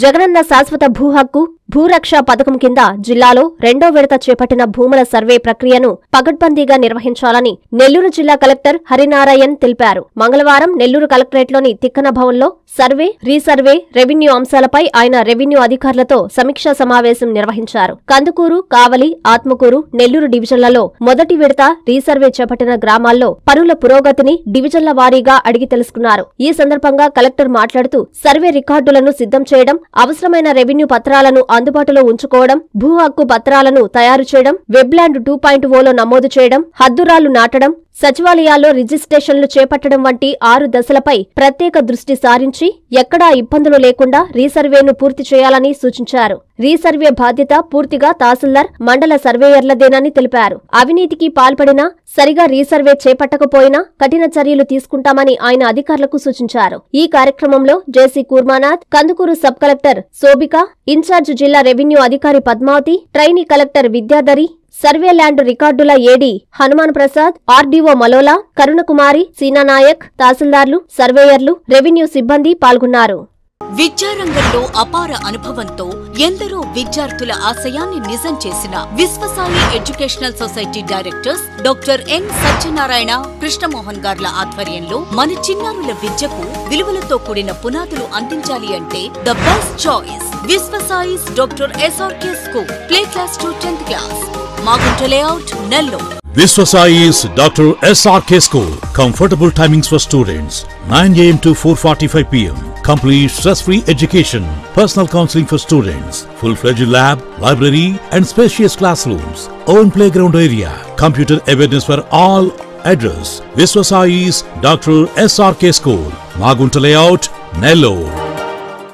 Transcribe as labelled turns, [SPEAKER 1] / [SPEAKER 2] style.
[SPEAKER 1] జగనన్న శాశ్వత భూ హక్కు భూరక్ష పథకం కింద జిల్లాలో రెండో విడత చేపట్టిన భూముల సర్వే ప్రక్రియను పగడ్బందీగా నిర్వహించాలని నెల్లూరు జిల్లా కలెక్టర్ హరినారాయణ్ తెలిపారు మంగళవారం నెల్లూరు కలెక్టరేట్లోని తిక్కన భవన్లో సర్వే రీసర్వే రెవెన్యూ అంశాలపై ఆయన రెవెన్యూ అధికారులతో సమీక్షా సమావేశం నిర్వహించారు కందుకూరు కావలి ఆత్మకూరు నెల్లూరు డివిజన్లలో మొదటి విడత రీసర్వే చేపట్టిన గ్రామాల్లో పనుల పురోగతిని డివిజన్ల వారీగా అడిగి తెలుసుకున్నారు ఈ సందర్భంగా కలెక్టర్ మాట్లాడుతూ సర్వే రికార్డులను సిద్ధం చేయడం అవసరమైన రెవెన్యూ పత్రాలను అందుబాటులో ఉంచుకోవడం భూ హక్కు పత్రాలను తయారు చేయడం వెబ్లాండ్ టూ పాయింట్ ఓలో నమోదు చేయడం హద్దురాలు నాటడం సచివాలయాల్లో రిజిస్ట్రేషన్లు చేపట్టడం వంటి ఆరు దశలపై ప్రత్యేక దృష్టి సారించి ఎక్కడా ఇబ్బందులు లేకుండా రీసర్వేను పూర్తి చేయాలని సూచించారు రీసర్వే బాధ్యత పూర్తిగా తహసీల్దార్ మండల సర్వేయర్లదేనని తెలిపారు అవినీతికి పాల్పడినా సరిగా రీసర్వే చేపట్టకపోయినా కఠిన చర్యలు తీసుకుంటామని ఆయన అధికారులకు సూచించారు ఈ కార్యక్రమంలో JC Kurmanath Kandukur sub collector Shobhika in charge జిల్లా రెవెన్యూ అధికారి Padmavathi trainee collector Vidyadhari survey land రికార్డుల ఏడీ హనుమాన్ ప్రసాద్ ఆర్డీఓ మలోలా కరుణకుమారి సీనానాయక్ తహసీల్దార్లు సర్వేయర్లు రెవెన్యూ సిబ్బంది పాల్గొన్నారు
[SPEAKER 2] విద్యారంగంలో అపార అనుభవంతో ఎందరో విద్యార్థుల ఆశయాన్ని నిజం చేసిన Viswasai educational society directors doctor N Satyanarayana Krishnamohan గార్ల ఆధ్వర్యంలో మన చిన్నారుల విద్యకు విలువలతో కూడిన పునాదులు అందించాలి అంటే the best choice Viswasai's doctor SRK school play class to tenth class Magunta layout Nellore
[SPEAKER 3] Viswasai's Dr. SRK School. Comfortable timings for students 9 am to 4:45 pm. Complete stress-free education. Personal counseling for students. Full-fledged lab, library, and spacious classrooms. Own playground area. Computer awareness for all. Address: Viswasai's Dr. SRK School. Magunta Layout, Nellore.